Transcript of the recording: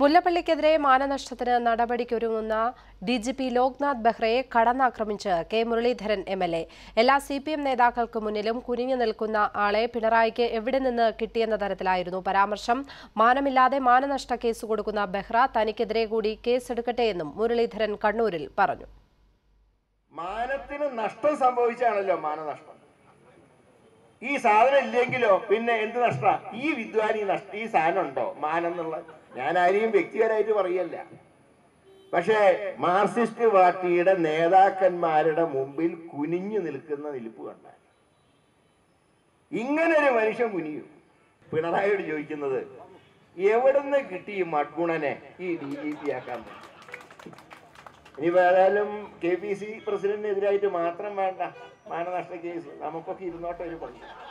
മുല്ലപ്പള്ളിക്കെതിരെ മാനനഷ്ടത്തിന് നടപടിക്കൊരുങ്ങുന്ന D G P Loknath ബെഹ്റയെ കടന്നാക്രമിച്ച് K Muraleedharan M L A എല്ലാ സി പി എം നേതാക്കൾക്ക് മുന്നിലും കുനിഞ്ഞു നിൽക്കുന്ന ആളെ പിണറായിക്ക് എവിടെ നിന്ന് കിട്ടിയെന്ന തരത്തിലായിരുന്നു പരാമർശം മാനമില്ലാതെ മാനനഷ്ട കേസ് കൊടുക്കുന്ന ബെഹ്റ തനിക്കെതിരെ കൂടി കേസെടുക്കട്ടെയെന്നും മുരളീധരൻ കണ്ണൂരിൽ പറഞ്ഞു മാനത്തിന് നഷ്ടം സംഭവിച്ചാണല്ലോ മാനനഷ്ടം ഈ സാധനം ഇല്ലെങ്കിലോ പിന്നെ എന്ത് നഷ്ട ഈ വിദ്വാനി നഷ്ട ഈ സാധനം ഉണ്ടോ മാനം എന്നുള്ള ഞാൻ ആരെയും വ്യക്തിപരമായിട്ട് പറയല്ല പക്ഷേ മാർക്സിസ്റ്റ് പാർട്ടിയുടെ നേതാക്കന്മാരുടെ മുമ്പിൽ കുനിഞ്ഞു നിൽക്കുന്ന നിൽപ്പ് കണ്ട ഇങ്ങനെ ഒരു മനുഷ്യൻ കുനിയും പിണറായിയോട് ചോദിക്കുന്നത് എവിടുന്ന് കിട്ടി ഈ മഡ്ഗുണനെ ഈ ഡി ജി പി ആക്കാൻ വേണ്ടി ഇനി ഏതായാലും കെ പി സി പ്രസിഡന്റിനെതിരായിട്ട് മാത്രം വേണ്ട മാനനഷ്ട കേസ് നമുക്കൊക്കെ ഇരുന്നോട്ടെ ഒരു പണി